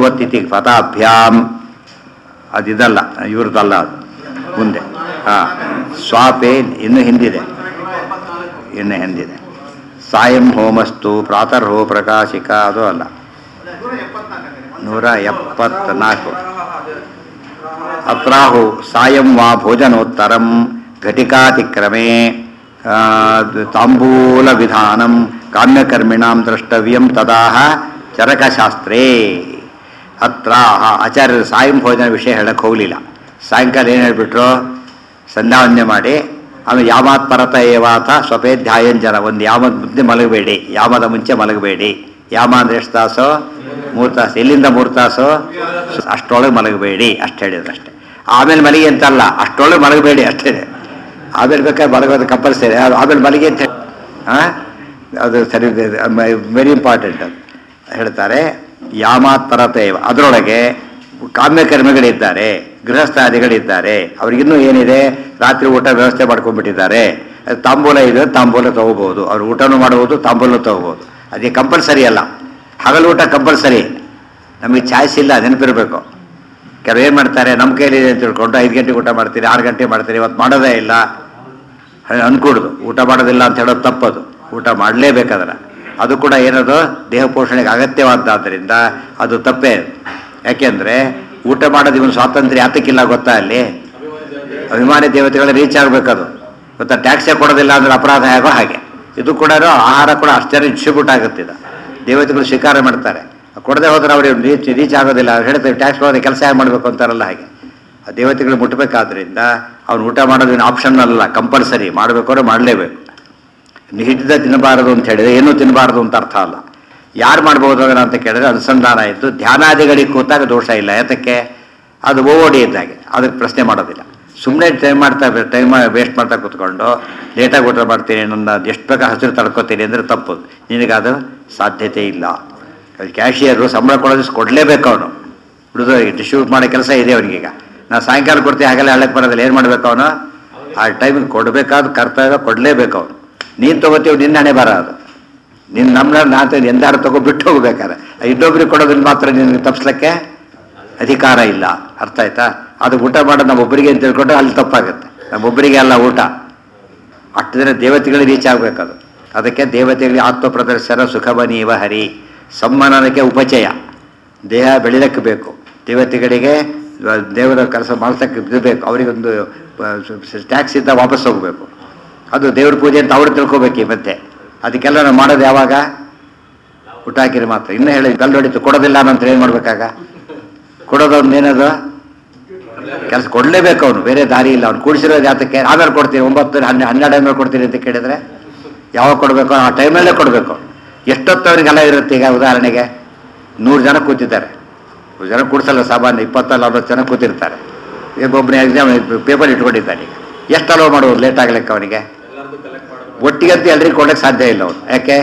ಭೂವತ್ತಿತಿ ಪದಾಭ್ಯಾಂ ಅದಿದಲ್ಲ ಇವ್ರದ್ದಲ್ಲ ಅದು ಮುಂದೆ ಹಾಂ ಸ್ವಾಪೆ ಇನ್ನು ಹಿಂದಿದೆ ಇನ್ನು ಹಿಂದಿದೆ ಸಾಯಂ ಹೋಮಸ್ತು ಪ್ರಾತರ್ಹೋ ಪ್ರಕಾಶಿಕ ಅದು ಅಲ್ಲ ನೂರ ಎಪ್ಪತ್ನಾಲ್ಕು ಅತ್ರಾಹು ಸಾಯಂ ವಾ ಭೋಜನೋತ್ತರಂ ಘಟಿಕಾತಿಕ್ರಮೇ ಆ, ತಾಂಬೂಲ ವಿಧಾನಂ ಕಾಮ್ಯಕರ್ಮಿಣಾಂ ದ್ರಷ್ಟವ್ಯಂ ತದಾಹ ಚರಕಶಾಸ್ತ್ರೇ ಅತ್ರ ಆಚಾರ್ಯರು ಸಾಯಂ ಭೋಜನ ವಿಷಯ ಹೇಳಕ್ಕೆ ಹೋಗಲಿಲ್ಲ ಸಾಯಂಕಾಲ ಏನು ಹೇಳ್ಬಿಟ್ರು ಸಂಧ್ಯಾವಂದನೆ ಮಾಡಿ ಆಮೇಲೆ ಯಾಮಾತ್ ಪರತ ಏವಾತ ಸ್ವಪೇಧ್ಯಾಯಂಜನ ಒಂದು ಯಾಮದ ಮುಂದೆ ಮಲಗಬೇಡಿ ಯಾಮದ ಮುಂಚೆ ಮಲಗಬೇಡಿ ಯಾಮ ಅಂದ್ರೆ ಎಷ್ಟು ತಾಸು ಮೂರು ತಾಸು ಎಲ್ಲಿಂದ ಮೂರು ತಾಸು ಅಷ್ಟೊಳಗೆ ಮಲಗಬೇಡಿ ಅಷ್ಟು ಹೇಳಿದ್ರು ಅಷ್ಟೇ ಆಮೇಲೆ ಮಲಗಿ ಅಂತಲ್ಲ ಅಷ್ಟೊಳಗೆ ಮಲಗಬೇಡಿ ಅಷ್ಟೇ ಆಮೇಲೆ ಬೇಕಾದ್ರೆ ಮಲಗೋದು ಕಂಪಲ್ಸರಿ ಆಮೇಲೆ ಮಲಗಿ ಅಂತ ಹೇಳಿ ಹಾಂ ಅದು ಸರಿ ವೆರಿ ಇಂಪಾರ್ಟೆಂಟ್ ಅದು ಹೇಳ್ತಾರೆ ಯಾಮಾತ್ ಪರತೇವ ಅದರೊಳಗೆ ಕಾಮ್ಯಕರ್ಮಿಗಳಿದ್ದಾರೆ ಗೃಹಸ್ಥಾದಿಗಳಿದ್ದಾರೆ ಅವ್ರಿಗಿನ್ನೂ ಏನಿದೆ ರಾತ್ರಿ ಊಟ ವ್ಯವಸ್ಥೆ ಮಾಡ್ಕೊಂಡ್ಬಿಟ್ಟಿದ್ದಾರೆ ಅದು ತಾಂಬೂಲ ಇದೆ ತಾಂಬೂಲ ತಗೋಬಹುದು ಅವ್ರು ಊಟನೂ ಮಾಡ್ಬೋದು ತಾಂಬೂಲ ತಗೋಬಹುದು ಅದೇ ಕಂಪಲ್ಸರಿ ಅಲ್ಲ ಹಗಲು ಊಟ ಕಂಪಲ್ಸರಿ ನಮಗೆ ಚಾಯ್ಸ್ ಇಲ್ಲ ನೆನಪಿರಬೇಕು ಕೆಲವು ಏನು ಮಾಡ್ತಾರೆ ನಮ್ಮ ಕೈಲಿದೆ ಅಂತ ತಿಳ್ಕೊಂಡು ಐದು ಗಂಟೆಗೆ ಊಟ ಮಾಡ್ತೀರಿ ಆರು ಗಂಟೆ ಮಾಡ್ತೀರಿ ಇವತ್ತು ಮಾಡೋದೇ ಇಲ್ಲ ಅನ್ಕೂಡ್ದು ಊಟ ಮಾಡೋದಿಲ್ಲ ಅಂತ ಹೇಳೋದು ತಪ್ಪದು ಊಟ ಮಾಡಲೇಬೇಕಾದ್ರೆ ಅದು ಕೂಡ ಏನದು ದೇಹ ಪೋಷಣೆಗೆ ಅಗತ್ಯವಾದ್ದರಿಂದ ಅದು ತಪ್ಪೇ ಯಾಕೆಂದರೆ ಊಟ ಮಾಡೋದು ಇವನು ಸ್ವಾತಂತ್ರ್ಯ ಯಾತಕ್ಕಿಲ್ಲ ಗೊತ್ತಾ ಅಲ್ಲಿ ಅಭಿಮಾನಿ ದೇವತೆಗಳ ರೀಚ್ ಆಗಬೇಕದು ಗೊತ್ತಾ ಟ್ಯಾಕ್ಸೇ ಕೊಡೋದಿಲ್ಲ ಅಂದ್ರೆ ಅಪರಾಧ ಆಗೋ ಹಾಗೆ ಇದು ಕೂಡ ಆಹಾರ ಕೂಡ ಅಷ್ಟೇ ಡಿಸ್ಟ್ರಿಬ್ಯೂಟ್ ಆಗುತ್ತೆ ಇದು ದೇವತೆಗಳು ಸ್ವೀಕಾರ ಮಾಡ್ತಾರೆ ಕೊಡದೆ ಹೋದ್ರೆ ಅವ್ರಿಗೆ ರೀಚ್ ರೀಚ್ ಆಗೋದಿಲ್ಲ ಅವ್ರು ಹೇಳ್ತಾರೆ ಟ್ಯಾಕ್ಸ್ ಕೊಡೋದು ಕೆಲಸ ಹೇಗೆ ಮಾಡಬೇಕು ಅಂತಾರಲ್ಲ ಹಾಗೆ ಆ ದೇವತೆಗಳು ಮುಟ್ಟಬೇಕಾದ್ರಿಂದ ಅವ್ನು ಊಟ ಮಾಡೋದೇನು ಆಪ್ಷನ್ ಅಲ್ಲ ಕಂಪಲ್ಸರಿ ಮಾಡಬೇಕಾದ್ರೆ ಮಾಡಲೇಬೇಕು ಹಿಡಿದ ತಿನ್ನಬಾರದು ಅಂತ ಹೇಳಿದ್ರೆ ಏನೂ ತಿನ್ನಬಾರದು ಅಂತ ಅರ್ಥ ಅಲ್ಲ ಯಾರು ಮಾಡ್ಬೋದು ಅದನ್ನ ಅಂತ ಕೇಳಿದ್ರೆ ಅನುಸಂಧಾನ ಇದ್ದು ಧ್ಯಾನಾದಿಗಳಿಗೆ ಕೂತಾಗ ದೋಷ ಇಲ್ಲ ಯಾತಕ್ಕೆ ಅದು ಓಡಿ ಇದ್ದಾಗೆ ಅದಕ್ಕೆ ಪ್ರಶ್ನೆ ಮಾಡೋದಿಲ್ಲ ಸುಮ್ಮನೆ ಟೈಮ್ ಮಾಡ್ತಾ ಟೈಮ್ ವೇಸ್ಟ್ ಮಾಡ್ತಾ ಕೂತ್ಕೊಂಡು ಲೇಟಾಗಿ ಊಟ ಮಾಡ್ತೀನಿ ನನ್ನ ಎಷ್ಟು ಬೇಗ ಹಸಿರು ತಡ್ಕೋತೀನಿ ಅಂದರೆ ತಪ್ಪು ನಿನಗದು ಸಾಧ್ಯತೆ ಇಲ್ಲ ಕ್ಯಾಶಿಯರು ಸಂಬಳ ಕೊಡೋದು ಕೊಡಲೇಬೇಕು ಅವನು ಹುಡುಗರಿಗೆ ಡಿಸ್ಟ್ರಿಬ್ಯೂಟ್ ಮಾಡೋ ಕೆಲಸ ಇದೆ ಅವನಿಗೀಗ ನಾ ಸಾಯಂಕಾಲ ಕೊಡ್ತೀನಿ ಹಾಗೆಲ್ಲ ಹೇಳಕ್ಕೆ ಬರೋದಿಲ್ಲ ಏನು ಮಾಡಬೇಕು ಅವನು ಆ ಟೈಮಿಗೆ ಕೊಡಬೇಕಾದ ಕರ್ತವ್ಯ ಕೊಡಲೇಬೇಕು ಅವನು ನೀನು ತೊಗೋತೀವಿ ನಿನ್ನ ಹಣೆ ಬರ ಅದು ನಿನ್ನ ನಮ್ಮ ನಾನು ಎಂದಾರು ತಗೋ ಬಿಟ್ಟು ಹೋಗ್ಬೇಕಾರೆ ಇನ್ನೊಬ್ರಿಗೆ ಕೊಡೋದನ್ನ ಮಾತ್ರ ನಿನಗೆ ತಪ್ಪಿಸ್ಲಿಕ್ಕೆ ಅಧಿಕಾರ ಇಲ್ಲ ಅರ್ಥ ಆಯ್ತಾ ಅದು ಊಟ ಮಾಡೋದು ನಮ್ಮೊಬ್ಬರಿಗೆ ಅಂತ ತಿಳ್ಕೊಂಡ್ರೆ ಅಲ್ಲಿ ತಪ್ಪಾಗುತ್ತೆ ನಮ್ಮೊಬ್ಬರಿಗೆ ಅಲ್ಲ ಊಟ ಅಷ್ಟು ದಿನ ದೇವತೆಗಳಿಗೆ ರೀಚ್ ಆಗಬೇಕದು ಅದಕ್ಕೆ ದೇವತೆಗಳಿಗೆ ಆತ್ಮ ಪ್ರದರ್ಶನ ಸುಖಬನೀವ ಹರಿ ಸಮ್ಮಾನಕ್ಕೆ ಉಪಚಯ ದೇಹ ಬೆಳಿಲಕ್ಕೆ ಬೇಕು ದೇವತೆಗಳಿಗೆ ದೇವರ ಕೆಲಸ ಮಾಡ್ಸಕ್ಕೆ ಇದು ಬೇಕು ಅವರಿಗೊಂದು ಟ್ಯಾಕ್ಸ್ ಇದ್ದ ವಾಪಸ್ ಹೋಗಬೇಕು ಅದು ದೇವ್ರ ಪೂಜೆ ಅಂತ ಅವ್ರು ತಿಳ್ಕೊಬೇಕು ಈ ಮತ್ತೆ ಅದಕ್ಕೆಲ್ಲ ನಾವು ಮಾಡೋದು ಯಾವಾಗ ಊಟ ಹಾಕಿರಿ ಮಾತ್ರ ಇನ್ನೂ ಹೇಳಿ ಕಲ್ಲು ಹೊಡಿತು ಕೊಡೋದಿಲ್ಲ ಅನ್ನಂತ ಏನು ಮಾಡ್ಬೇಕಾಗ ಕೊಡೋದೊಂದು ಏನದು ಕೆಲಸ ಕೊಡಲೇಬೇಕು ಅವನು ಬೇರೆ ದಾರಿ ಇಲ್ಲ ಅವ್ನು ಕೂಡಿಸಿರೋದು ಯಾತಕ್ಕೆ ಆಮೇಲೆ ಕೊಡ್ತೀನಿ ಒಂಬತ್ತು ಹನ್ನೆ ಹನ್ನೆರಡು ಆಮೇಲೆ ಕೊಡ್ತೀನಿ ಅಂತ ಕೇಳಿದ್ರೆ ಯಾವಾಗ ಕೊಡಬೇಕು ಆ ಟೈಮಲ್ಲೇ ಕೊಡಬೇಕು ಎಷ್ಟೊತ್ತು ಅವರಿಗೆಲ್ಲ ಇರುತ್ತೆ ಈಗ ಉದಾಹರಣೆಗೆ ನೂರು ಜನ ಕೂತಿದ್ದಾರೆ ನೂರು ಜನ ಕೂಡಿಸಲ್ಲ ಸಾಮಾನ್ಯ ಇಪ್ಪತ್ತಲ್ಲ ಅರವತ್ತು ಜನ ಕೂತಿರ್ತಾರೆ ಈಗ ಒಬ್ಬನೇ ಎಕ್ಸಾಮ್ ಪೇಪರ್ ಇಟ್ಕೊಂಡಿದ್ದಾನೆ ಈಗ ಎಷ್ಟು ಅಲೋ ಮಾಡುವುದು ಲೇಟ್ ಆಗ್ಲಿಕ್ಕೆ ಅವನಿಗೆ ಒಟ್ಟಿಗಂತೂ ಎಲ್ರಿಗೂ ಕೊಡಕ್ಕೆ ಸಾಧ್ಯ ಇಲ್ಲ ಅವನು ಯಾಕೆ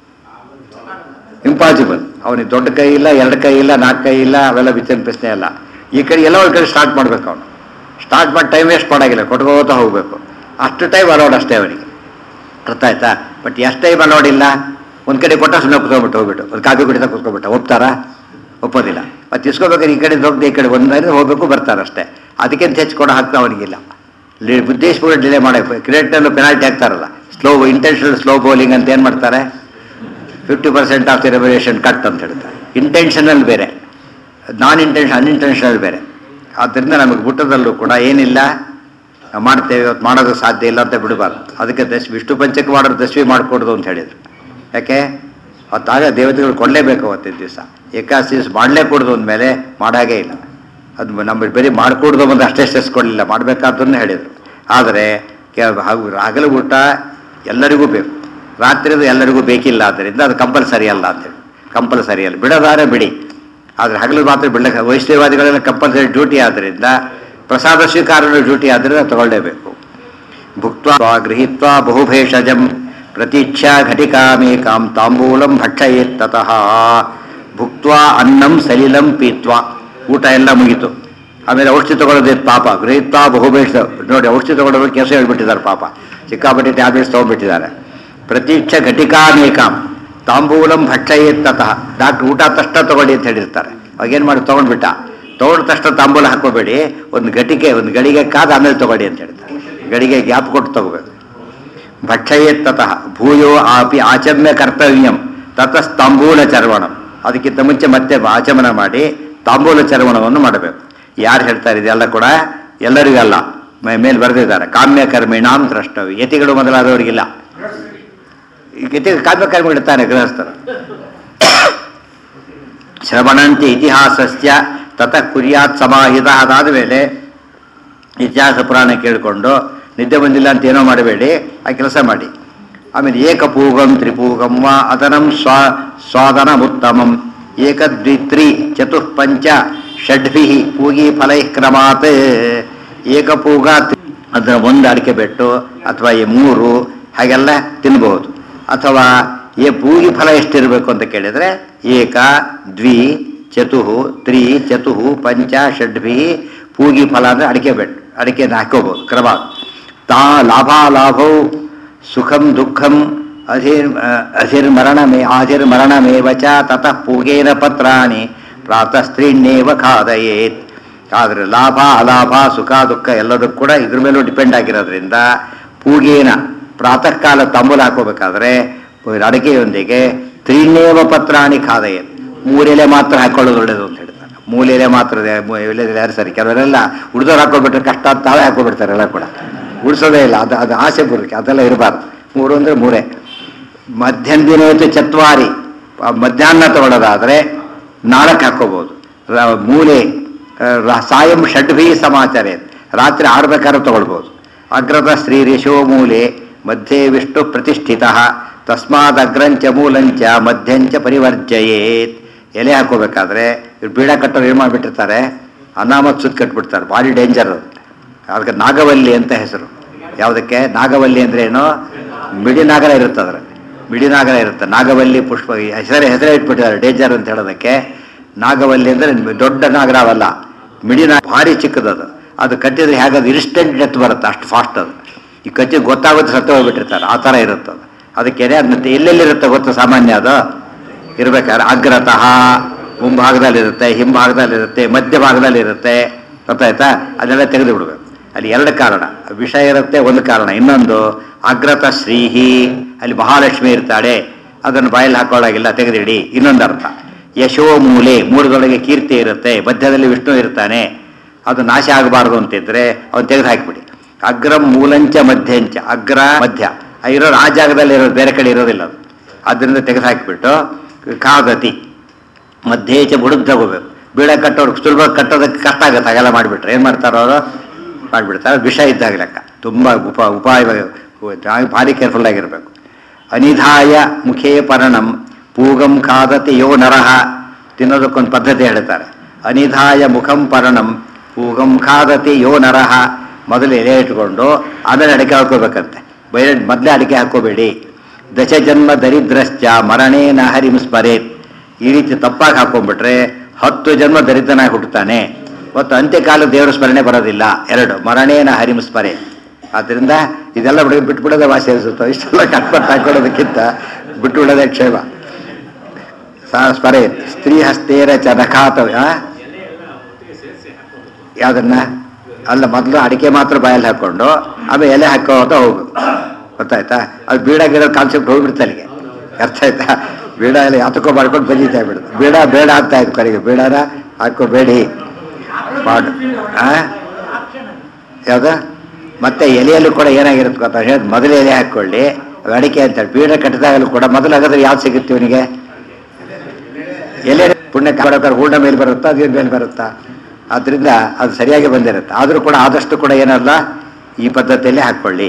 ಇಂಪಾಸಿಬಲ್ ಅವನಿಗೆ ದೊಡ್ಡ ಕೈ ಇಲ್ಲ ಎರಡು ಕೈ ಇಲ್ಲ ನಾಲ್ಕು ಕೈ ಇಲ್ಲ ಅವೆಲ್ಲ ವಿಚಾರ ಪ್ರಶ್ನೆ ಅಲ್ಲ ಈ ಕಡೆ ಎಲ್ಲ ಒಂದು ಕಡೆ ಸ್ಟಾರ್ಟ್ ಮಾಡ್ಬೇಕು ಅವನು ಸ್ಟಾರ್ಟ್ ಮಾಡಿ ಟೈಮ್ ವೇಸ್ಟ್ ಮಾಡಾಗಿಲ್ಲ ಕೊಟ್ಕೋತಾ ಹೋಗಬೇಕು ಅಷ್ಟು ಟೈಮ್ ಅಲೌಡ್ ಅಷ್ಟೇ ಅವನಿಗೆ ಅರ್ಥ ಆಯ್ತಾ ಬಟ್ ಎಷ್ಟು ಟೈಮ್ ಅಲೌಡ್ ಇಲ್ಲ ಒಂದು ಕಡೆ ಕೊಟ್ಟ ಸುಮ್ಮನೆ ಕುತ್ಕೊಂಡ್ಬಿಟ್ಟು ಹೋಗ್ಬಿಟ್ಟು ಒಂದು ಕಾಫಿ ಕುಡಿತಾ ಕುತ್ಕೊಂಡ್ಬಿಟ್ಟ ಒಪ್ತಾರಾ ಒಪ್ಪೋದಿಲ್ಲ ಮತ್ತೆ ಇಸ್ಕೋಬೇಕಾದ್ರೆ ಈ ಕಡೆ ದೊಡ್ಡ ಈ ಕಡೆ ಒಂದು ಹೋಗ್ಬೇಕು ಬರ್ತಾರೆ ಅಷ್ಟೇ ಅದಕ್ಕಿಂತ ಹೆಚ್ಚು ಕೊಡ ಹಾಕ್ತಾ ಅವನಿಗಿಲ್ಲ ಉದ್ದೇಶಪೂರ್ವ ಡಿಲೇ ಮಾಡಬೇಕು ಕ್ರಿಕೆಟ್ನಲ್ಲೂ ಪೆನಾಲ್ಟಿ ಹಾಕ್ತಾರಲ್ಲ ಸ್ಲೋ ಇಂಟೆನ್ಷನಲ್ ಸ್ಲೋ ಬೌಲಿಂಗ್ ಅಂತ ಏನು ಮಾಡ್ತಾರೆ fifty percent of the revolution cut ಅಂತ ಹೇಳ್ತಾರೆ ಇಂಟೆನ್ಷನಲ್ ಬೇರೆ ನಾನ್ ಇಂಟೆನ್ಷನ್ ಅನ್ಇಂಟೆನ್ಷನಲ್ ಬೇರೆ ಆದ್ದರಿಂದ ನಮಗೆ ಊಟದಲ್ಲೂ ಕೂಡ ಏನಿಲ್ಲ ನಾವು ಮಾಡ್ತೇವೆ ಇವತ್ತು ಮಾಡೋದು ಸಾಧ್ಯ ಇಲ್ಲ ಅಂತ ಬಿಡಬಾರ್ದು ಅದಕ್ಕೆ ದಶ್ ವಿಷ್ಣು ಪಂಚಕ್ಕೆ ಮಾಡೋದು ದಶಮಿ ಮಾಡಿಕೊಡೋದು ಅಂತ ಹೇಳಿದರು ಯಾಕೆ ಅವತ್ತಾಗ ದೇವತೆಗಳು ಕೊಡಲೇಬೇಕು ಅವತ್ತಿನ ದಿವಸ ಏಕಾದಶಿ ದಿವಸ ಮಾಡಲೇ ಕೊಡೋದು ಅಂದಮೇಲೆ ಮಾಡಾಗೇ ಇಲ್ಲ ಅದು ನಮ್ಮ ಬರೀ ಮಾಡಿಕೊಡ್ದು ಬಂದು ಅಷ್ಟೇ ಸ್ಟ್ರೆಸ್ ಕೊಡಲಿಲ್ಲ ಮಾಡಬೇಕಾದ್ದನ್ನು ಹೇಳಿದರು ಆದರೆ ಹಗಲು ಊಟ ಎಲ್ಲರಿಗೂ ಬೇಕು ರಾತ್ರಿದು ಎಲ್ಲರಿಗೂ ಬೇಕಿಲ್ಲ ಆದ್ದರಿಂದ ಅದು ಕಂಪಲ್ಸರಿ ಅಲ್ಲ ಅಂತೇಳಿ ಕಂಪಲ್ಸರಿ ಅಲ್ಲ ಬಿಡೋದಾರೆ ಬಿಡಿ ಆದರೆ ಹಗಲು ಮಾತ್ರ ಬಿಡಲಿಕ್ಕೆ ವೈಷ್ಣವಾದಿಗಳೆಲ್ಲ ಕಂಪಲ್ಸರಿ ಡ್ಯೂಟಿ ಆದ್ದರಿಂದ ಪ್ರಸಾದ ಸ್ವೀಕಾರನ ಡ್ಯೂಟಿ ಆದ್ದರಿಂದ ತಗೊಳ್ಳೇಬೇಕು ಭುಕ್ತ್ವಾ ಗೃಹೀತ್ವಾ ಬಹುಭೇಷಜಂ ಪ್ರತೀಕ್ಷಾ ಘಟಿಕಾಮೇಕಾಂ ತಾಂಬೂಲಂ ಭಕ್ಷಯೇತ್ ತತಃ ಭುಕ್ತ್ವಾ ಅನ್ನಂ ಸಲಿಲಂ ಪೀತ್ವಾ ಊಟ ಎಲ್ಲ ಮುಗೀತು ಆಮೇಲೆ ಔಷಧಿ ತಗೊಳ್ಳೋದೇ ಪಾಪ ಗೃಹೀತ್ವಾ ಬಹುಭೇಷ ನೋಡಿ ಔಷಧಿ ತಗೊಳ್ಳೋದು ಕೆಲಸ ಹೇಳ್ಬಿಟ್ಟಿದ್ದಾರೆ ಪಾಪ ಸಿಕ್ಕಾಪಟ್ಟೆ ಟ್ಯಾಬ್ಲೆಟ್ಸ್ ತೊಗೊಂಡ್ಬಿಟ್ಟಿದ್ದಾರೆ ಪ್ರತೀಕ್ಷ ಘಟಿಕಾನೇಕಾಂ ತಾಂಬೂಲಂ ಭಕ್ಷಯೇತ್ ತತಃ ಡಾಕ್ಟ್ರ್ ಊಟ ತಷ್ಟ ತಗೊಳ್ಳಿ ಅಂತ ಹೇಳಿರ್ತಾರೆ ಅವಾಗೇನು ಮಾಡಿ ತೊಗೊಂಡ್ಬಿಟ್ಟ ತೊಗೊಂಡ ತಕ್ಷಣ ತಾಂಬೂಲ ಹಾಕೋಬೇಡಿ ಒಂದು ಗಟಿಗೆ ಒಂದು ಗಡಿಗೆ ಕಾದು ಆಮೇಲೆ ತಗೊಳ್ಳಿ ಅಂತ ಹೇಳ್ತಾರೆ ಗಡಿಗೆ ಗ್ಯಾಪ್ ಕೊಟ್ಟು ತಗೋಬೇಕು ಭಕ್ಷಯೇತ್ ತತಃ ಭೂಯೋ ಆಪಿ ಆಚಮ್ಯ ಕರ್ತವ್ಯಂ ತತಃ ತಾಂಬೂಲ ಚರ್ವಣಂ ಅದಕ್ಕಿಂತ ಮುಂಚೆ ಮತ್ತೆ ಆಚಮನ ಮಾಡಿ ತಾಂಬೂಲ ಚರ್ವಣವನ್ನು ಮಾಡಬೇಕು ಯಾರು ಹೇಳ್ತಾರೆ ಇದೆಲ್ಲ ಕೂಡ ಎಲ್ಲರಿಗಲ್ಲ ಮೇ- ಮೇಲೆ ಬರೆದಿದ್ದಾರೆ ಕಾಮ್ಯ ಕರ್ಮಿಣಾಂ ದ್ರಷ್ಟವ್ಯ ಯತಿಗಳು ಮೊದಲಾದವರಿಗಿಲ್ಲ ಈ ಯತಿ ಕಾಮ್ಯ ಕರ್ಮಿಗಳು ಇರ್ತಾನೆ ಗೃಹಸ್ಥರು ಶ್ರವಣಂತೆ ಇತಿಹಾಸಸ್ಯ ತತಃ ಕುರ್ಯಾತ್ ಸಮಾಹಿತ ಅದಾದ ಮೇಲೆ ಇತಿಹಾಸ ಪುರಾಣ ಕೇಳಿಕೊಂಡು ನಿದ್ದೆ ಬಂದಿಲ್ಲ ಅಂತ ಏನೋ ಮಾಡಬೇಡಿ ಆ ಕೆಲಸ ಮಾಡಿ ಆಮೇಲೆ ಏಕಪೂಗಂ ತ್ರಿಪೂಗಂ ವಾ ಅದನಂ ಸ್ವಾ ಸ್ವಾದನಮುತ್ತಮಂ ಏಕದ್ವಿತ್ರಿ ಚತುಃಪಂಚ ಷಡ್ಭಿ ಪೂಗಿ ಫಲೈ ಕ್ರಮಾತ್ ಏಕಪೂಗ ತ್ರಿ- ಅದರ ಒಂದು ಅಡಿಕೆ ಬೆಟ್ಟು ಅಥವಾ ಈ ಮೂರು ಹಾಗೆಲ್ಲ ತಿನ್ಬಹುದು ಅಥವಾ ಏ ಪೂಗಿ ಫಲ ಎಷ್ಟಿರಬೇಕು ಅಂತ ಕೇಳಿದರೆ ಏಕ ದ್ವಿ ಚತುಹು ತ್ರಿ ಚತುಹು ಪಂಚ ಷಡ್ಭಿ ಪೂಗಿ ಫಲ ಅಂದರೆ ಅಡಿಕೆ ಬೆಟ್ಟು ಅಡಿಕೆನ ಹಾಕೋಬಹುದು ಕ್ರಮ ತಾ ಲಾಭಾಲಾಭೌ ಸುಖಂ ದುಃಖಂ ಅಧಿರ್ ಅಧಿರ್ಮರಣಮೇ ಆಧಿರ್ಮರಣಮೇವ ಚ ತತಃ ಪೂಗೇನ ಪತ್ರಾಣಿ ಪ್ರಾತಃ ಸ್ತ್ರೀಣ್ಯೇವ ಖಾದಯೇತ್ ಆದರೆ ಲಾಭ ಅಲಾಭ ಸುಖ ದುಃಖ ಎಲ್ಲದಕ್ಕೂ ಕೂಡ ಇದ್ರ ಮೇಲೂ ಡಿಪೆಂಡ್ ಆಗಿರೋದ್ರಿಂದ ಪೂಗೇನ ಪ್ರಾತಃ ಕಾಲ ತಾಂಬೂಲ ಹಾಕೋಬೇಕಾದ್ರೆ ಅಡಿಕೆಯೊಂದಿಗೆ ತ್ರೀಣ್ಯೇವ ಪತ್ರಾಣಿ ಖಾದಯೇತ್ ಮೂರೆಲೆ ಮಾತ್ರ ಹಾಕೊಳ್ಳೋದು ಒಳ್ಳೇದು ಅಂತ ಹೇಳ್ತಾರೆ ಮೂಲೆಲೆ ಮಾತ್ರ ಇದೆ, ಮೂ- ಎಲೆಲೆ ಯಾರು ಸರಿ ಕೆಲವರೆಲ್ಲ ಉಳಿದವ್ರು ಹಾಕೊಬಿಟ್ರೆ ಕಷ್ಟ ಅಂತ ತಾವೇ ಹಾಕೊಬಿಡ್ತಾರೆ ಎಲ್ಲ ಕೂಡ ಉಳಿಸೋದೇ ಇಲ್ಲ ಅದು ಅದು ಆಸೆ ಬರೋಕ್ಕೆ ಅದೆಲ್ಲ ಇರಬಾರ್ದು ಮೂರು ಅಂದರೆ ಮೂರೇ ಮಧ್ಯಾಹ್ನದಿನೇತು ಚತ್ವಾರಿ ಆ ಮಧ್ಯಾಹ್ನ ತಗೊಳ್ಳೋದಾದರೆ ನಾಲ್ಕು ಹಾಕೋಬೋದು ರ- ಮೂಲೆ ಆ, ರ- ಸಾಯಂ ಷಡ್ಭಿ ಸಮಾಚಾರ ರಾತ್ರಿ ಆಡ್ಬೇಕಾದ್ರೆ ತಗೊಳ್ಬೋದು ಅಗ್ರದ ಶ್ರೀ ರಿಶೋ ಮೂಲೆ ಮಧ್ಯೆ ವಿಷ್ಣು ಪ್ರತಿಷ್ಠಿತ ತಸ್ಮಾದ್ ಅಗ್ರಂಚ ಮೂಲಂಚ ಮಧ್ಯಂಚ ಪರಿವರ್ಜಯೇತ್ ಎಲೆ ಹಾಕೋಬೇಕಾದ್ರೆ ಇವ್ರು ಬೀಡ ಕಟ್ಟೋರು ಏನು ಮಾಡಿಬಿಟ್ಟಿರ್ತಾರೆ ಅನಾಮತ್ ಸುತ್ತ ಕಟ್ಬಿಡ್ತಾರೆ ಭಾರಿ ಡೇಂಜರ್ ಅದು ಅದಕ್ಕೆ ನಾಗವಲ್ಲಿ ಅಂತ ಹೆಸರು ಯಾವುದಕ್ಕೆ ನಾಗವಲ್ಲಿ ಅಂದ್ರೆ ಏನು ಮಿಡಿ ನಾಗರ ಇರುತ್ತೆ ಅದರಲ್ಲಿ ಮಿಡಿ ನಾಗರ ಇರುತ್ತೆ ನಾಗವಲ್ಲಿ ಪುಷ್ಪ ಹೆಸರೇ ಹೆಸರೇ ಇಟ್ಬಿಟ್ಟಿದ್ದಾರೆ ಡೇಂಜರ್ ಅಂತ ಹೇಳೋದಕ್ಕೆ ನಾಗವಲ್ಲಿ ಅಂದರೆ ದೊಡ್ಡ ನಾಗರವಲ್ಲ ಮಿಡಿ ನಾಗ ಭಾರಿ ಚಿಕ್ಕದದು ಅದು ಕಟ್ಟಿದ್ರೆ ಹೇಗದು ಇನ್ಸ್ಟೆಂಟ್ ಡೆತ್ ಬರುತ್ತೆ ಅಷ್ಟು ಫಾಸ್ಟ್ ಅದು ಈ ಕಚ್ಚಿ ಗೊತ್ತಾಗುತ್ತೆ ಸತ್ತು ಹೋಗ್ಬಿಟ್ಟಿರ್ತಾರೆ ಆ ಥರ ಇರುತ್ತೆ ಅದು ಅದಕ್ಕೆ ಅದನ್ನ ಎಲ್ಲೆಲ್ಲಿರುತ್ತೆ ಗೊತ್ತು ಸಾಮಾನ್ಯ ಅದು ಇರ್ಬೇಕಾದ್ರೆ ಅಗ್ರತಃ ಮುಂಭಾಗದಲ್ಲಿರುತ್ತೆ ಹಿಂಭಾಗದಲ್ಲಿರುತ್ತೆ ಮಧ್ಯ ಭಾಗದಲ್ಲಿರುತ್ತೆ ಗೊತ್ತಾಯ್ತಾ ಅದೆಲ್ಲ ತೆಗೆದು ಬಿಡ್ಬೇಕು ಅಲ್ಲಿ ಎರಡು ಕಾರಣ ವಿಷ ಇರುತ್ತೆ ಒಂದು ಕಾರಣ ಇನ್ನೊಂದು ಅಗ್ರತ ಶ್ರೀಹಿ ಅಲ್ಲಿ ಮಹಾಲಕ್ಷ್ಮಿ ಇರ್ತಾಳೆ ಅದನ್ನು ಬಾಯಲ್ಲಿ ಹಾಕೊಳ್ಳಾಗಿಲ್ಲ ತೆಗೆದಿಡಿ ಇನ್ನೊಂದು ಅರ್ಥ ಯಶೋ ಮೂಲೆ ಮೂರದೊಳಗೆ ಕೀರ್ತಿ ಇರುತ್ತೆ ಮಧ್ಯದಲ್ಲಿ ವಿಷ್ಣು ಇರ್ತಾನೆ ಅದು ನಾಶ ಆಗಬಾರ್ದು ಅಂತಿದ್ರೆ ಅವನು ತೆಗೆದು ಹಾಕಿಬಿಡಿ ಅಗ್ರಂ ಮೂಲಂಚ ಮಧ್ಯಂಚ ಅಗ್ರ ಮಧ್ಯ ಆ ಇರೋರು ಆ ಜಾಗದಲ್ಲಿ ಇರೋದು ಬೇರೆ ಕಡೆ ಇರೋದಿಲ್ಲ ಅದು ಅದರಿಂದ ತೆಗೆದು ಹಾಕಿಬಿಟ್ಟು ಕಾದತಿ ಮಧ್ಯೇಚ ಬುಡದ್ ತಗೋಬೇಕು ಬೀಳ ಕಟ್ಟೋರು ಸುಲಭ ಕಟ್ಟೋದಕ್ಕೆ ಕಷ್ಟ ಆಗುತ್ತೆ ಹಾಗೆಲ್ಲ ಮಾಡಿಬಿಟ್ರೆ ಏನು ಮಾಡ್ತಾರೋ ಅವರು ಮಾಡಿಬಿಡ್ತಾರೆ ವಿಷ ಇದ್ದಾಗ ಲೆಕ್ಕ ತುಂಬ ಉಪ ಉಪಾಯ ನಾವು ಭಾರಿ ಕೇರ್ಫುಲ್ ಆಗಿರಬೇಕು ಅನಿಧಾಯ ಮುಖೇ ಪರಣಂ ಪೂಗಂ ಖಾದತಿ ಯೋ ನರಹ ತಿನ್ನೋದಕ್ಕೊಂದು ಪದ್ಧತಿ ಹೇಳ್ತಾರೆ ಅನಿಧಾಯ ಮುಖಂ ಪರಣಂ ಪೂಗಂ ಖಾದತಿ ಯೋ ನರಹ ಮೊದಲು ಎಲೆ ಇಟ್ಕೊಂಡು ಆಮೇಲೆ ಅಡಿಕೆ ಹಾಕೋಬೇಕಂತೆ ಬೈರೆ ಮೊದಲೇ ಅಡಿಕೆ ಹಾಕೋಬೇಡಿ ದಶ ಜನ್ಮ ದರಿದ್ರಶ್ಚ ಮರಣೇನ ಹರಿಂ ಸ್ಮರೇತ್ ಈ ರೀತಿ ತಪ್ಪಾಗಿ ಹಾಕೊಂಡ್ಬಿಟ್ರೆ ಹತ್ತು ಜನ್ಮ ದರಿದ್ರನಾಗಿ ಹುಟ್ಟುತ್ತಾನೆ ಮತ್ತು ಅಂತ್ಯಕಾಲ ದೇವರ ಸ್ಮರಣೆ ಬರೋದಿಲ್ಲ ಎರಡು ಮರಣೇನ ಹರಿಂ ಸ್ಮರೆ ಆದ್ದರಿಂದ ಇದೆಲ್ಲ ಬಿಡ ಬಿಟ್ಬಿಡೋದೇ ವಾಸಿ ಅನಿಸುತ್ತೋ ಇಷ್ಟೆಲ್ಲ ಕಟ್ಪಟ್ಟು ಹಾಕೊಳ್ಳೋದಕ್ಕಿಂತ ಬಿಟ್ಟು ಬಿಡೋದೇ ಕ್ಷೇಮ ಸಾ ಸ್ಮರೆ ಸ್ತ್ರೀ ಹಸ್ತೇರ ಚ ನಖಾತವ್ಯ ಯಾವ್ದನ್ನ ಅಲ್ಲ ಮೊದಲು ಅಡಿಕೆ ಮಾತ್ರ ಬಾಯಲ್ಲಿ ಹಾಕೊಂಡು ಆಮೇಲೆ ಎಲೆ ಹಾಕೋತ ಹೋಗ್ಬೇಕು ಗೊತ್ತಾಯ್ತಾ ಅದು ಬೀಡ ಗಿಡ ಕಾನ್ಸೆಪ್ಟ್ ಹೋಗ್ಬಿಡ್ತು ಅಲ್ಲಿಗೆ ಅರ್ಥ ಆಯ್ತಾ ಬೀಡ ಎಲ್ಲ ಯಾತಕ್ಕೋ ಮಾಡ್ಕೊಂಡು ಬಜೀತಾ ಬಿಡುದು ಬೀಡ ಬೇಡ ಅಂತ ಆಯ್ತು ಕಡೆಗೆ ಬೀಡನ ಹಾಕೋಬೇಡಿ ಮಾಡು ಆ ಯಾವ್ದ ಮತ್ತೆ ಎಲೆಯಲ್ಲೂ ಕೂಡ ಏನಾಗಿರುತ್ತೆ ಗೊತ್ತಾ ಹೇಳಿ ಮೊದಲು ಎಲೆ ಹಾಕ್ಕೊಳ್ಳಿ ಅದು ಅಡಿಕೆ ಅಂತೇಳಿ ಬೀಡ ಕಟ್ಟಿದಾಗಲೂ ಕೂಡ ಮೊದಲು ಹಾಗಾದ್ರೆ ಯಾವ್ದು ಸಿಗುತ್ತೆ ಇವನಿಗೆ ಎಲೆ ಪುಣ್ಯ ಕಾಡೋಕಾರ ಹೂರ್ಣ ಮೇಲೆ ಬರುತ್ತಾ ಅದೇನು ಮೇಲೆ ಬರುತ್ತಾ ಆದ್ರಿಂದ ಅದು ಸರಿಯಾಗಿ ಬಂದಿರುತ್ತೆ ಆದರೂ ಕೂಡ ಆದಷ್ಟು ಕೂಡ ಏನಲ್ಲ ಈ ಪದ್ಧತಿಯಲ್ಲೇ ಹಾಕ್ಕೊಳ್ಳಿ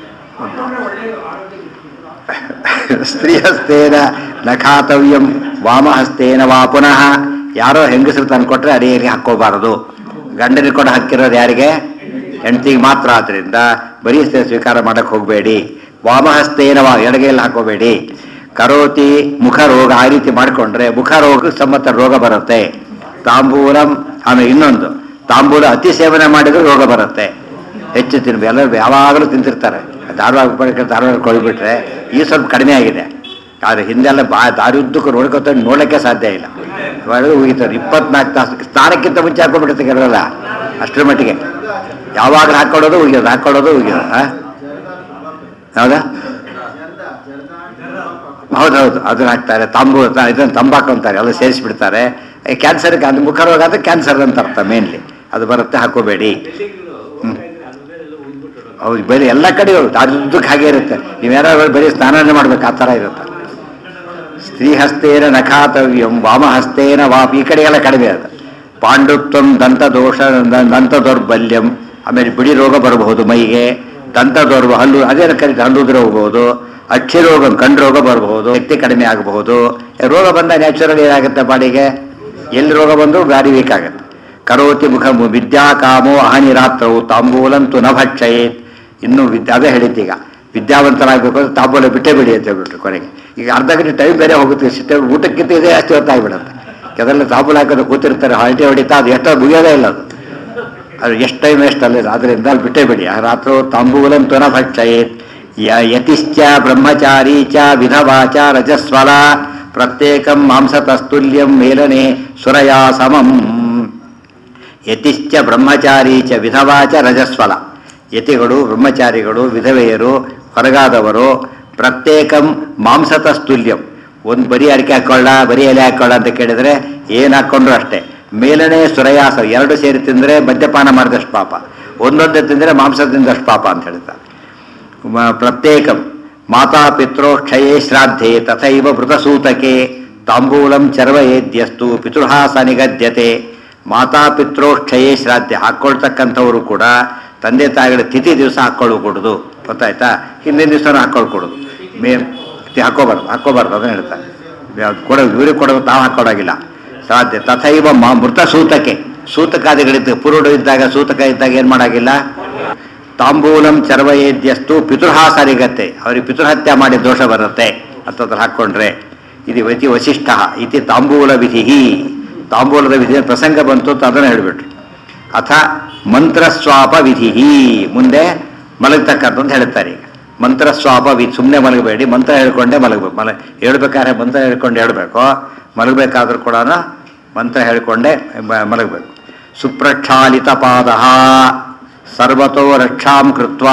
ಸ್ತ್ರೀಹಸ್ತೇನ ನಖಾತವ್ಯಂ ವಾಮಹಸ್ತೇನ ವಾ ಪುನಃ ಯಾರೋ ಹೆಂಗಸರು ತಂದು ಕೊಟ್ಟರೆ ಅಡಿಯಲ್ಲಿ ಹಾಕ್ಕೋಬಾರದು ಗಂಡನಿಗೆ ಕೂಡ ಹಾಕಿರೋದು ಯಾರಿಗೆ ಹೆಂಡತಿಗೆ ಮಾತ್ರ ಆದ್ರಿಂದ ಬರೀ ಸ್ತ್ರೀ ಸ್ವೀಕಾರ ಮಾಡಕ್ಕೆ ಹೋಗಬೇಡಿ ವಾಮಹಸ್ತೇನ ವಾ ಎಡಗೈಯಲ್ಲಿ ಹಾಕೋಬೇಡಿ ಕರೋತಿ ಮುಖ ರೋಗ ಆ ರೀತಿ ಮಾಡಿಕೊಂಡ್ರೆ ಮುಖ ರೋಗ ಸಂಬಂಧ ರೋಗ ಬರುತ್ತೆ ತಾಂಬೂಲಂ ಆಮೇಲೆ ಇನ್ನೊಂದು ತಾಂಬೂಲ ಅತಿ ಸೇವನೆ ಮಾಡಿದ್ರೆ ರೋಗ ಬರುತ್ತೆ ಹೆಚ್ಚು ತಿನ್ಬೇಕು ಎಲ್ಲರೂ ಯಾವಾಗಲೂ ತಿಂತಿರ್ತಾರೆ ಧಾರವಾಡ ಬಳಿಕ ಧಾರವಾಡ ಕೊಳ್ಬಿಟ್ರೆ ಈ ಸ್ವಲ್ಪ ಕಡಿಮೆ ಆಗಿದೆ ಆದರೆ ಹಿಂದೆಲ್ಲ ಬಾ ದಾರಿ ಉದ್ದಕ್ಕೂ ನೋಡ್ಕೊತ ನೋಡಲಿಕ್ಕೆ ಸಾಧ್ಯ ಇಲ್ಲ ಒಳಗೆ ಉಗಿತಾರೆ ಇಪ್ಪತ್ನಾಲ್ಕು ತಾಸು ಸ್ನಾನಕ್ಕಿಂತ ಮುಂಚೆ ಹಾಕೊಂಡ್ಬಿಡುತ್ತೆ ಕೆಲವೆಲ್ಲ ಅಷ್ಟರ ಮಟ್ಟಿಗೆ ಯಾವಾಗ ಹಾಕೊಳ್ಳೋದು ಉಗಿಯೋದು ಹಾಕೊಳ್ಳೋದು ಉಗಿಯೋದು ಆ? ಹೌದಾ ಹೌದೌದು ಅದನ್ನ ಹಾಕ್ತಾರೆ ತಾಂಬು ಇದನ್ನು ತಂಬಾಕು ಅಂತಾರೆ ಎಲ್ಲ ಸೇರಿಸ್ಬಿಡ್ತಾರೆ ಕ್ಯಾನ್ಸರ್ಗೆ ಅದು ಮುಖ ರೋಗ ಅದು ಕ್ಯಾನ್ಸರ್ ಅಂತ ಅರ್ಥ ಮೇನ್ಲಿ ಅದು ಬರುತ್ತೆ ಹಾಕೋಬೇಡಿ ಹ್ಮ್. ಹೌದು ಬೇರೆ ಎಲ್ಲ ಕಡೆ ಇರುತ್ತೆ ಅದಕ್ಕೆ ಹಾಗೆ ಇರುತ್ತೆ ನೀವೇನಾದ್ರು ಬರೀ ಸ್ನಾನನೇ ಮಾಡ್ಬೇಕು ಆ ಥರ ಇರುತ್ತೆ ಸ್ತ್ರೀ ಹಸ್ತೇನ ನಖಾತವ್ಯಂ ವಾಮಹಸ್ತೇನ ವಾಪ್ ಈ ಕಡೆಗೆಲ್ಲ ಕಡಿಮೆ ಅದು ಪಾಂಡುತ್ವಂ ದಂತ ದೋಷ ದ- ದಂತ ದೌರ್ಬಲ್ಯಂ ಆಮೇಲೆ ಬಿಡಿ ರೋಗ ಬರಬಹುದು ಮೈಗೆ ದಂತ ದೌರ್ಬ ಹಲ್ಲು ಅದೇನು ಕರೀತಾರೆ ಹಲ್ಲು ಉದುರು ಹೋಗಬಹುದು ಅಕ್ಷಿ ರೋಗ ಕಣ್ಣು ರೋಗ ಬರಬಹುದು ಶಕ್ತಿ ಕಡಿಮೆ ಆಗಬಹುದು ರೋಗ ಬಂದ ನ್ಯಾಚುರಲ್ ಏನಾಗುತ್ತೆ ಬಾಡಿಗೆ ಎಲ್ಲಿ ರೋಗ ಬಂದರೂ ಗಾಡಿ ವೀಕ್ ಆಗುತ್ತೆ ಕರೋತಿ ಮುಖ ವಿದ್ಯಾ ಕಾಮೋ ಅಹನಿರಾತ್ರವು ತಾಂಬೂಲಂತು ನ ಭಕ್ಷಯೇತ್ ಇನ್ನು ವಿದ್ಯಾ ಅದೇ ಹೇಳಿದ್ದೀಗ ವಿದ್ಯಾವಂತರಾಗಬೇಕು ಅಂದ್ರೆ ತಾಂಬೂಲ ಬಿಟ್ಟೇ ಬಿಡಿ ಅಂತ ಹೇಳ್ಬಿಟ್ರು ಕೊನೆಗೆ ಈಗ ಅರ್ಧ ಗಂಟೆ ಟೈಮ್ ಬೇರೆ ಹೋಗುತ್ತೆ ಸಿಟ್ಟ ಊಟಕ್ಕಿಂತ ಇದೆ ಅಷ್ಟು ಹೊತ್ತಾಗ್ಬಿಡುತ್ತೆ ಕೆಲವೆಲ್ಲ ತಾಂಬೂಲ ಹಾಕೋದು ಕೂತಿರ್ತಾರೆ ಹಾಲ್ಟಿ ಹೊಡಿತಾ ಅದು ಎಷ್ಟೋ ಮುಗಿಯೋದೇ ಇಲ್ಲ ಅದು ಅದು ಎಷ್ಟು ಟೈಮ್ ವೇಸ್ಟ್ ಅಲ್ಲಿದೆ ಅದರಿಂದ ಅಲ್ಲಿ ಬಿಟ್ಟೇ ಬಿಡಿ ಆ ರಾತ್ರೋ ತಾಂಬೂಲಂ ತ್ವನ ಭಕ್ಷಯೇತ್ ಯ- ಯತಿಶ್ಚ ಬ್ರಹ್ಮಚಾರಿ ಚ ವಿಧವಾ ಚ ರಜಸ್ವಲ ಪ್ರತ್ಯೇಕಂ ಮಾಂಸತಸ್ತುಲ್ಯಂ ಮೇಲನೆ ಸುರಯಾ ಸಮಂ ಯತಿಶ್ಚ ಬ್ರಹ್ಮಚಾರಿ ಚ ವಿಧವಾ ಚ ರಜಸ್ವಲ ಯತಿಗಳು ಬ್ರಹ್ಮಚಾರಿಗಳು ವಿಧವೆಯರು ಹೊರಗಾದವರು ಪ್ರತ್ಯೇಕಂ ಮಾಂಸತಸ್ತುಲ್ಯಂ ಒಂದು ಬರೀ ಅಡಿಕೆ ಹಾಕೊಳ್ಳ ಬರೀ ಎಲೆ ಹಾಕೊಳ್ಳ ಅಂತ ಕೇಳಿದ್ರೆ ಏನು ಹಾಕ್ಕೊಂಡ್ರು ಅಷ್ಟೇ ಮೇಲನೆ ಸುರಯಾಸ ಎರಡು ಸೇರಿ ತಿಂದರೆ ಮದ್ಯಪಾನ ಮಾಡಿದಷ್ಟು ಪಾಪ ಒಂದೊಂದೇ ತಿಂದರೆ ಮಾಂಸ ತಿಂದಷ್ಟು ಪಾಪ ಅಂತ ಹೇಳ್ತಾರೆ ಮ- ಪ್ರತ್ಯೇಕಂ ಮಾತಾ ಪಿತ್ರೋ ಕ್ಷಯೇ ಶ್ರಾದ್ಧೆ ತಥೈವ ಮೃತಸೂತಕೆ ತಾಂಬೂಲಂ ಚರ್ವಯೇದ್ಯಸ್ತು ಪಿತೃಹಾಸ ನಿಗದ್ಯತೆ ಮಾತಾ ಪಿತ್ರೋ ಕ್ಷಯೇ ಶ್ರಾದ್ಧೆ ಹಾಕ್ಕೊಳ್ತಕ್ಕಂಥವರು ಕೂಡ ತಂದೆ ತಾಯಿಗಳ ತಿಥಿ ದಿವಸ ಹಾಕ್ಕೊಳ್ಳೂಕೂಡುದು ಗೊತ್ತಾಯ್ತಾ ಹಿಂದಿನ ದಿವಸನೂ ಹಾಕ್ಕೊಳ್ಕೊಡುದು ಮೇ ತಿ- ಹಾಕ್ಕೋಬಾರ್ದು ಹಾಕ್ಕೋಬಾರ್ದು ಅದನ್ನ ಹೇಳ್ತಾರೆ ಯಾವ್ದು ಕೊಡೋ ಇವ್ರಿಗೆ ಕೊಡೋದು ತಾವು ಹಾಕ್ಕೊಡೋಗಿಲ್ಲ ಸಾಧ್ಯ ತಥೈವ ಮಾ ಮೃತ ಸೂತಕೆ ಸೂತಕಾದಿಗಳಿದ್ದ ಪುರುಡು ಇದ್ದಾಗ ಸೂತಕ ಇದ್ದಾಗ ಏನು ಮಾಡಾಗಿಲ್ಲ ತಾಂಬೂಲಂ ಚರ್ವಯೇದ್ಯಸ್ತು ಪಿತೃಹಾಸರಿಗತ್ತೆ ಅವ್ರಿಗೆ ಪಿತೃಹತ್ಯೆ ಮಾಡಿ ದೋಷ ಬರುತ್ತೆ ಅಂತಂದ್ರೆ ಹಾಕ್ಕೊಂಡ್ರೆ ಇದು ವತಿ ವಸಿಷ್ಠ ಇತಿ ತಾಂಬೂಲ ವಿಧಿ ತಾಂಬೂಲದ ವಿಧಿ ಪ್ರಸಂಗ ಬಂತು ಅಂತ ಅದನ್ನು ಹೇಳಿಬಿಟ್ರು ಅಥ ಮಂತ್ರಸ್ವಾಪ ವಿಧಿ ಮುಂದೆ ಮಲಗ್ತಕ್ಕಂಥ ಅಂತ ಹೇಳ್ತಾರೆ ಈಗ ಮಂತ್ರಸ್ವಾಪ ವಿ ಸುಮ್ಮನೆ ಮಲಗಬೇಡಿ ಮಂತ್ರ ಹೇಳ್ಕೊಂಡೇ ಮಲಗಬೇಕು ಮಲ ಹೇಳ್ಬೇಕಾದ್ರೆ ಮಂತ್ರ ಹೇಳ್ಕೊಂಡು ಹೇಳ್ಬೇಕು ಮಲಗಬೇಕಾದ್ರೂ ಕೂಡ ಮಂತ್ರ ಹೇಳ್ಕೊಂಡೇ ಮ- ಮಲಗಬೇಕು ಸುಪ್ರಕ್ಷಾಲಿತ ಪಾದ ಸರ್ವತೋ ರಕ್ಷಾಂ ಕೃತ್ವ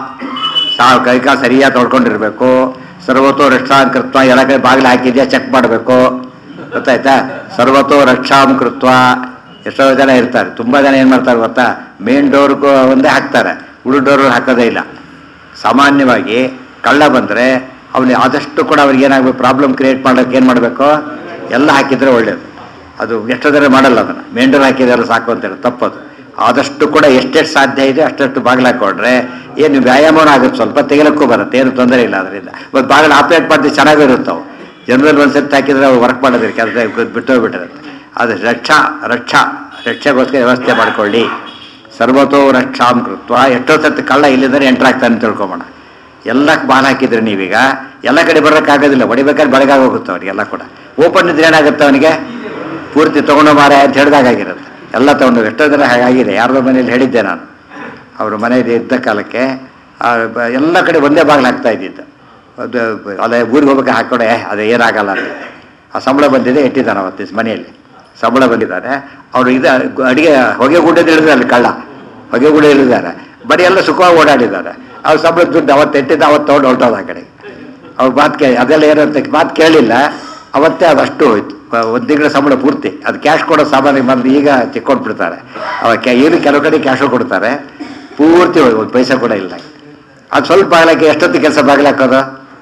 ಸಾ ಕೈಕಾಲು ಸರಿಯಾಗಿ ತೊಳ್ಕೊಂಡಿರ್ಬೇಕು ಸರ್ವತೋ ರಕ್ಷಾಂ ಕೃತ್ವ ಎಲ್ಲ ಕಡೆ ಬಾಗಿಲು ಹಾಕಿದ್ಯಾ ಚೆಕ್ ಮಾಡಬೇಕು ಗೊತ್ತಾಯ್ತಾ ಸರ್ವತೋ ರಕ್ಷಾಂ ಕೃತ್ವ ಎಷ್ಟೋ ಜನ ಇರ್ತಾರೆ ತುಂಬ ಜನ ಏನು ಮಾಡ್ತಾರೆ ಗೊತ್ತಾ ಮೇನ್ ಡೋರ್ಗೂ ಒಂದೇ ಹಾಕ್ತಾರೆ ಉಳು ಡೋರ್ ಹಾಕೋದೇ ಇಲ್ಲ ಸಾಮಾನ್ಯವಾಗಿ ಕಳ್ಳ ಬಂದರೆ ಅವನಿಗೆ ಆದಷ್ಟು ಕೂಡ ಅವ್ರಿಗೆ ಏನಾಗಬೇಕು ಪ್ರಾಬ್ಲಮ್ ಕ್ರಿಯೇಟ್ ಮಾಡೋಕೆ ಏನು ಮಾಡಬೇಕು ಎಲ್ಲ ಹಾಕಿದರೆ ಒಳ್ಳೆಯದು ಅದು ಎಷ್ಟೋ ಜನ ಮಾಡಲ್ಲ ಅದನ್ನು ಮೇನ್ ಡೋರ್ ಹಾಕಿದ್ರೆ ಸಾಕು ಅಂತೇಳಿ ತಪ್ಪದು ಆದಷ್ಟು ಕೂಡ ಎಷ್ಟೆಷ್ಟು ಸಾಧ್ಯ ಇದೆ ಅಷ್ಟಷ್ಟು ಬಾಗಿಲು ಹಾಕೊಂಡ್ರೆ ಏನು ವ್ಯಾಯಾಮನೂ ಆಗುತ್ತೆ ಸ್ವಲ್ಪ ತೆಗಿಲಕ್ಕೂ ಬರುತ್ತೆ ಏನು ತೊಂದರೆ ಇಲ್ಲ ಅದರಿಂದ ಮತ್ತು ಬಾಗಿಲು ಆಪ್ರೇಟ್ ಮಾಡಿದ್ರೆ ಚೆನ್ನಾಗಿರುತ್ತವು ಜನರಲ್ಲಿ ಒಂದು ಸತಿ ಹಾಕಿದ್ರೆ ಅವ್ರು ವರ್ಕ್ ಮಾಡೋದಿಲ್ಲ ಕೆಲಸ ಬಿಟ್ಟೋಗ್ಬಿಟ್ಟಿರುತ್ತೆ ಅದು ರಕ್ಷಾ ರಕ್ಷಾ ರಕ್ಷೆಗೋಸ್ಕರ ವ್ಯವಸ್ಥೆ ಮಾಡ್ಕೊಳ್ಳಿ ಸರ್ವತೋ ರಕ್ಷಾಂ ಕೃತ್ವ ಎಷ್ಟೋ ಸತಿ ಕಳ್ಳ ಇಲ್ಲಿಂದರೆ ಎಂಟ್ರ್ ಆಗ್ತಾನೆ ಅಂತ ತಿಳ್ಕೊಬೋಣ ಎಲ್ಲ ಬಾಲ್ ಹಾಕಿದ್ರೆ ನೀವೀಗ ಎಲ್ಲ ಕಡೆ ಬರೋಕ್ಕಾಗೋದಿಲ್ಲ ಹೊಡಿಬೇಕಾದ್ರೆ ಬೆಳಗಾಗಿ ಹೋಗುತ್ತೆ ಅವ್ರಿಗೆ ಎಲ್ಲ ಕೂಡ ಓಪನ್ ಇದ್ರೆ ಏನಾಗುತ್ತೆ ಅವನಿಗೆ ಪೂರ್ತಿ ತೊಗೊಂಡು ಮಾರೆ ಅಂತ ಹೇಳಿದಾಗಿರುತ್ತೆ ಎಲ್ಲ ತೊಗೊಂಡು ಎಷ್ಟೋ ಜನ ಹಾಗಾಗಿದೆ ಯಾರ್ದೋ ಮನೇಲಿ ಹೇಳಿದ್ದೆ ನಾನು ಅವ್ರ ಮನೆಯಲ್ಲಿ ಇದ್ದ ಕಾಲಕ್ಕೆ ಆ, ಬ- ಎಲ್ಲ ಕಡೆ ಒಂದೇ ಬಾಗಿಲು ಹಾಕ್ತಾ ಇದ್ದಿದ್ದು ಅದು ಅದೇ ಊರಿಗೆ ಹೋಗ್ಬೇಕು ಹಾಕೊಡೆ ಅದು ಏನಾಗಲ್ಲ ಅಂತ ಆ ಸಂಬಳ ಬಂದಿದೆ ಇಟ್ಟಿದ್ದಾನೆ ಅವತ್ತು ದಿವ್ಸ ಮನೆಯಲ್ಲಿ ಸಂಬಳ ಬಂದಿದ್ದಾರೆ ಅವರು ಇದು ಅಡಿಗೆ ಹೊಗೆ ಗುಡ್ಡದ ಇಳಿದಾರೆ ಕಳ್ಳ ಹೊಗೆ ಗುಡ್ಡ ಇಳಿದಾರೆ ಬರೀ ಎಲ್ಲ ಸುಖವಾಗಿ ಓಡಾಡಿದ್ದಾರೆ ಅವ್ರು ಸಂಬಳ ದುಡ್ಡು ಅವತ್ತು ಇಟ್ಟಿದ್ದು ಅವತ್ತು ತೊಗೊಂಡು ಹೊರಟೋದು ಆ ಕಡೆ ಅವ್ರ ಮಾತು ಕೇಳಿ ಅದೆಲ್ಲ ಏನಂತ ಮಾತು ಕೇಳಿಲ್ಲ ಅವತ್ತೇ ಅದು ಅಷ್ಟು ಹೋಯ್ತು ಒಂದು ತಿಂಗಳ ಸಂಬಳ ಪೂರ್ತಿ ಅದು ಕ್ಯಾಶ್ ಕೊಡೋ ಸಾಮಾನ್ಯ ಬಂದು ಈಗ ಬಿಡ್ತಾರೆ ಅವ ಕ್ಯಾ ಏನು ಕೆಲವು ಕಡೆ ಕ್ಯಾಶು ಕೊಡ್ತಾರೆ ಪೂರ್ತಿ ಹೋಗಿ ಒಂದು ಪೈಸೆ ಕೂಡ ಇಲ್ಲ ಅದು ಸ್ವಲ್ಪ ಬಾಗಿಲಕ್ಕೆ ಎಷ್ಟೊತ್ತು ಕೆಲಸ ಬಾಗಿಲಾಕೋದು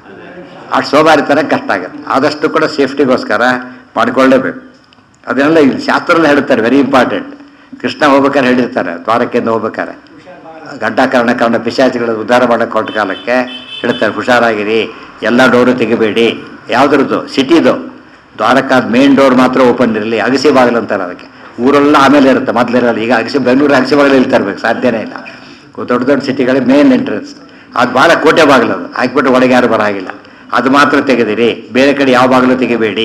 ಅಷ್ಟು ಸೋಮಾರಿತನ ಕಷ್ಟ ಆಗುತ್ತೆ ಆದಷ್ಟು ಕೂಡ ಸೇಫ್ಟಿಗೋಸ್ಕರ ಮಾಡಿಕೊಳ್ಳೇಬೇಕು ಅದನ್ನೆಲ್ಲ ಇಲ್ಲಿ ಶಾಸ್ತ್ರದಲ್ಲಿ ಹೇಳ್ತಾರೆ ವೆರಿ ಇಂಪಾರ್ಟೆಂಟ್ ಕೃಷ್ಣ ಹೋಗ್ಬೇಕಾದ್ರೆ ಹೇಳಿರ್ತಾರೆ ದ್ವಾರಕೆಯಿಂದ ಹೋಗ್ಬೇಕಾದ್ರೆ ಗಡ್ಡಾಕರಣ ಕಾರಣ ಪಿಶಾಚಿಗಳ ಉದ್ಧಾರ ಮಾಡಕ್ಕೆ ಹೊರಟ ಕಾಲಕ್ಕೆ ಹೇಳ್ತಾರೆ ಹುಷಾರಾಗಿರಿ ಎಲ್ಲ ಡೋರು ತೆಗಿಬೇಡಿ ಯಾವ್ದ್ರದ್ದು ಸಿಟಿದು ದ್ವಾರಕಾದ ಮೇನ್ ಡೋರ್ ಮಾತ್ರ ಓಪನ್ ಇರಲಿ ಅಗಸಿ ಬಾಗಿಲು ಅಂತಾರೆ ಅದಕ್ಕೆ ಊರೆಲ್ಲ ಆಮೇಲೆ ಇರುತ್ತೆ ಮೊದಲಿರಲ್ಲ ಈಗ ಅಗಸಿ ಬೆಂಗಳೂರು ಅಗಸಿ ಬಾಗಿಲು ಇಲ್ಲಿ ತರಬೇಕು ಸಾಧ್ಯನೇ ಇಲ್ಲ ದೊಡ್ಡ ದೊಡ್ಡ ಸಿಟಿಗಳಿಗೆ ಮೇನ್ ಎಂಟ್ರೆನ್ಸ್ ಅದು ಭಾಳ ಕೋಟೆ ಬಾಗಿಲು ಅದು ಹಾಕ್ಬಿಟ್ಟು ಒಳಗೆ ಯಾರು ಬರೋ ಹಾಗಿಲ್ಲ ಅದು ಮಾತ್ರ ತೆಗೆದಿರಿ ಬೇರೆ ಕಡೆ ಯಾವ ಬಾಗಿಲು ತೆಗಿಬೇಡಿ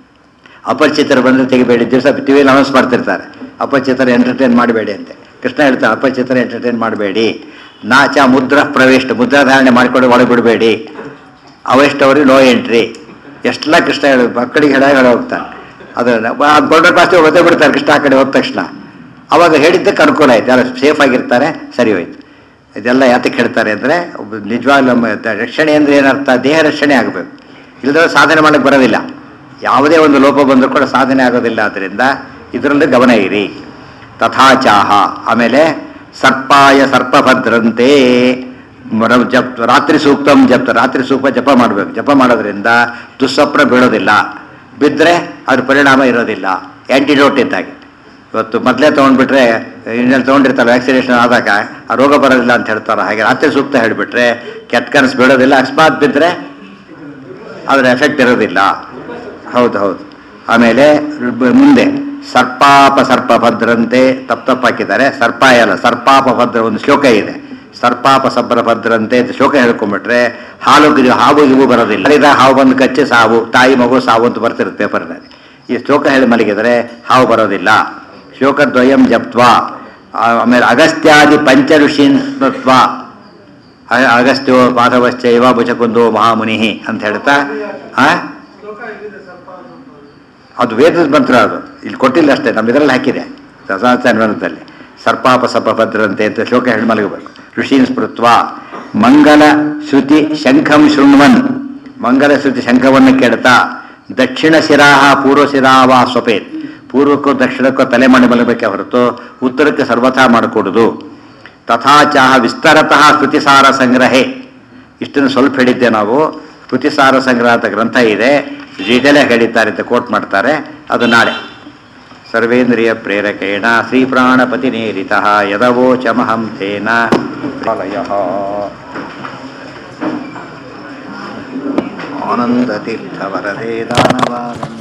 ಅಪರಿಚಿತರು ಬಂದರೆ ತೆಗಿಬೇಡಿ ದಿವಸ ಟಿವಿಯಲ್ಲಿ ಅನೌನ್ಸ್ ಮಾಡ್ತಿರ್ತಾರೆ ಅಪರಿಚಿತರ ಎಂಟರ್ಟೈನ್ ಮಾಡಬೇಡಿ ಅಂತೆ ಕೃಷ್ಣ ಹೇಳ್ತಾರೆ ಅಪರಿಚಿತರ ಎಂಟರ್ಟೈನ್ ಮಾಡಬೇಡಿ ನಾಚ ಮುದ್ರ ಪ್ರವೇಶ ಮುದ್ರಾಧಾರಣೆ ಮಾಡಿಕೊಂಡು ಒಳಗೆ ಬಿಡಬೇಡಿ ಅವಷ್ಟವರಿಗೆ ನೋ ಎಂಟ್ರಿ ಎಷ್ಟೆಲ್ಲ ಕೃಷ್ಣ ಹೇಳ ಮಕ್ಕಳಿಗೆ ಹೇಳ ಹೇಳ ಹೋಗ್ತಾನೆ ಅದು ಬೋರ್ಡರ್ ಪಾಸ್ ಒತ್ತೆ ಬಿಡ್ತಾರೆ ಕೃಷ್ಣ ಆ ಕಡೆ ಹೋದ ತಕ್ಷಣ ಅವಾಗ ಹೇಳಿದ್ದಕ್ಕೆ ಅನುಕೂಲ ಆಯ್ತು ಯಾರು ಸೇಫ್ ಆಗಿರ್ತಾರೆ ಸರಿ ಹೋಯ್ತು ಇದೆಲ್ಲ ಯಾತಕ್ಕೆ ಹೇಳ್ತಾರೆ ಅಂದರೆ ನಿಜವಾಗ್ಲೂ ನಮ್ಮ ದ- ರಕ್ಷಣೆ ಅಂದರೆ ಏನರ್ಥ ದೇಹ ರಕ್ಷಣೆ ಆಗಬೇಕು ಇಲ್ಲದ್ರೆ ಸಾಧನೆ ಮಾಡಕ್ಕೆ ಬರೋದಿಲ್ಲ ಯಾವುದೇ ಒಂದು ಲೋಪ ಬಂದರೂ ಕೂಡ ಸಾಧನೆ ಆಗೋದಿಲ್ಲ ಆದ್ದರಿಂದ ಇದರಲ್ಲಿ ಗಮನ ಇರಿ ತಥಾಚಾಹ ಆಮೇಲೆ ಸರ್ಪಾಯ ಸರ್ಪಭದ್ರಂತೆ ಮರ- ಜಪ್ ರಾತ್ರಿ ಸೂಕ್ತಂ ಜಪ್ ರಾತ್ರಿ ಸೂಕ್ತ ಜಪ ಮಾಡಬೇಕು ಜಪ ಮಾಡೋದ್ರಿಂದ ದುಸ್ವಪ್ನ ಬೀಳೋದಿಲ್ಲ ಬಿದ್ದರೆ ಅದ್ರ ಪರಿಣಾಮ ಇರೋದಿಲ್ಲ ಆ್ಯಂಟಿಡೋಟ್ ಇದ್ದಾಗೆ ಇವತ್ತು ಮೊದಲೇ ತೊಗೊಂಡ್ಬಿಟ್ರೆ ಇನ್ನೆಲ್ಲಿ ತೊಗೊಂಡಿರ್ತಾರೆ ವ್ಯಾಕ್ಸಿನೇಷನ್ ಆದಾಗ ಆ ರೋಗ ಬರೋದಿಲ್ಲ ಅಂತ ಹೇಳ್ತಾರೆ ಹಾಗೆ ರಾತ್ರಿ ಸೂಕ್ತ ಹೇಳಿಬಿಟ್ರೆ ಕೆಟ್ಟ ಕನಸು ಬೀಳೋದಿಲ್ಲ ಅಕಸ್ಮಾತ್ ಬಿದ್ದರೆ ಅದರ ಎಫೆಕ್ಟ್ ಇರೋದಿಲ್ಲ ಹೌದು ಹೌದು ಆಮೇಲೆ ಬ- ಮುಂದೆ ಸರ್ಪಾಪ ಸರ್ಪ ಭದ್ರಂತೆ ತಪ್ಪು ತಪ್ಪು ಹಾಕಿದ್ದಾರೆ ಸರ್ಪಾಯ ಅಲ್ಲ ಸರ್ಪಾಪ ಭದ್ರ ಒಂದು ಶ್ಲೋಕ ಇದೆ ಸರ್ಪಾಪ ಸಬ್ರ ಭದ್ರಂತೆ ಅಂತ ಶ್ಲೋಕ ಹೇಳ್ಕೊಂಡ್ಬಿಟ್ರೆ ಹಾಲು ಗಿದು ಹಾವು ಇವು ಬರೋದಿಲ್ಲ ಇದ ಹಾವು ಬಂದು ಕಚ್ಚಿ ಸಾವು ತಾಯಿ ಮಗು ಸಾವು ಅಂತ ಬರ್ತಿರುತ್ತೆ ಪೇಪರ್ನಲ್ಲಿ ಈ ಶ್ಲೋಕ ಹೇಳಿ ಮಲಗಿದರೆ ಹಾವು ಬರೋದಿಲ್ಲ ಶ್ಲೋಕದ್ವಯಂ ಜಪ್ತ್ವ ಆಮೇಲೆ ಅಗಸ್ತ್ಯಾದಿ ಪಂಚ ಋಷೀನ್ ಸ್ಮೃತ್ವ ಅ- ಅಗಸ್ತ್ಯೋ ಮಾಧವಶ್ಚೈವ ಭುಜಕುಂದೋ ಮಹಾಮುನಿ ಅಂತ ಹೇಳ್ತಾ ಆ? ಅದು ವೇದದ ಮಂತ್ರ ಅದು ಇಲ್ಲಿ ಕೊಟ್ಟಿಲ್ಲ ಅಷ್ಟೇ ನಮ್ಮ ಇದರಲ್ಲಿ ಹಾಕಿದೆ ರಸಾಚಾನ್ವನದಲ್ಲಿ ಸರ್ಪಾಪ ಸಪಭದ್ರಂತೆ ಅಂತ ಶ್ಲೋಕ ಹೇಳಿ ಮಲಗಬೇಕು ಋಷೀನ್ ಸ್ಮೃತ್ವ ಮಂಗಲ ಶ್ರುತಿ ಶಂಖಂ ಶೃಣ್ವನ್ ಮಂಗಲ ಶ್ರುತಿ ಶಂಖವನ್ನು ಕೇಳ್ತಾ ದಕ್ಷಿಣ ಶಿರಾಹ ಪೂರ್ವ ಶಿರಾವ ಸ್ವಪೇತ್ ಪೂರ್ವಕ್ಕೂ ದಕ್ಷಿಣಕ್ಕೂ ತಲೆ ಮಾಡಿ ಮಲಗಬೇಕೆ ಹೊರತು ಉತ್ತರಕ್ಕೆ ಸರ್ವಥಾ ಮಾಡಿಕೊಡುದು ತಥಾಚಾಹ ವಿಸ್ತರತಃ ಸ್ಮೃತಿಸಾರ ಸಂಗ್ರಹೆ ಇಷ್ಟನ್ನು ಸ್ವಲ್ಪ ಹೇಳಿದ್ದೆ ನಾವು ಸ್ಮೃತಿಸಾರ ಸಂಗ್ರಹ ಅಂತ ಗ್ರಂಥ ಇದೆ ಡೀಟೇಲಾಗಿ ಹೇಳಿದ್ದಾರೆ ಅಂತ ಕೋಟ್ ಮಾಡ್ತಾರೆ ಅದು ನಾಳೆ ಸರ್ವೇಂದ್ರಿಯ ಪ್ರೇರಕೇಣ ಶ್ರೀ ಪ್ರಾಣಪತಿ ನೇರಿತ ಯದವೋಚಮಹಂ ತೇನ ಪ್ರಲಯ ಆನಂದತೀರ್ಥವರದೇ ದಾನವಾನಂದ